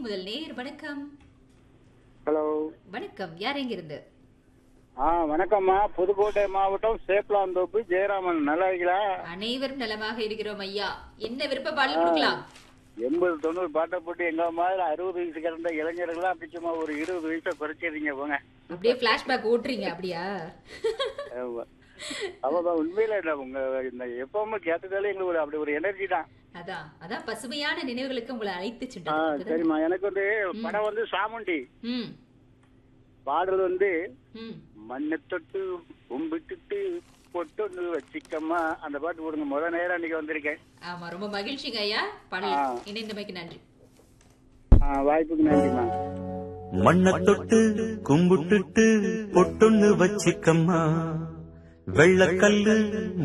முதல் நேர் வணக்கம் ஹலோ வணக்கம் யார் எங்க இருந்து ஆ வணக்கம்மா புதுக்கோட்டை மாவட்டம் சேப்பலாந்தோப்பு ஜெயராமன் நல்லா இருக்கீங்களா அனைவரும் நலமாக இருக்கிறோம் ஐயா என்ன விருப்ப பாடல் கொடுக்கலாம் எண்பது தொண்ணூறு பாட்டை போட்டு எங்க மாதிரி அறுபது வயசு கிடந்த இளைஞர்கள்லாம் அப்படி சும்மா ஒரு இருபது வயசை குறைச்சிடுறீங்க போங்க அப்படியே பிளாஷ்பேக் ஓட்டுறீங்க அப்படியா ஆமா. அவ்வளவுதான் உண்மையில இல்ல உங்க இந்த எப்பவுமே கேட்டதாலே எங்களுக்கு ஒரு அப்படி ஒரு எனர்ஜி தான் அதான் அதான் பசுமையான நினைவுகளுக்கு உங்களை அழைத்து ஆ சென்றது சரிம்மா எனக்கு வந்து படம் வந்து சாமுண்டி ம் பாடுறது வந்து ம் மண்ணை தொட்டு கும்பிட்டுட்டு பொட்டொன்னு வச்சிக்கம்மா அந்த பாட்டு போடுங்க முத நேரம் அன்னைக்கு வந்திருக்கேன் ஆமா ரொம்ப மகிழ்ச்சிங்க ஐயா பாடல் ஆ. இணைந்தமைக்கு நன்றி ஆ, வாய்ப்புக்கு நன்றிம்மா மண்ண தொட்டு கும்பிட்டுட்டு பொட்டொன்னு வச்சிக்கம்மா வெள்ளக்கல்லு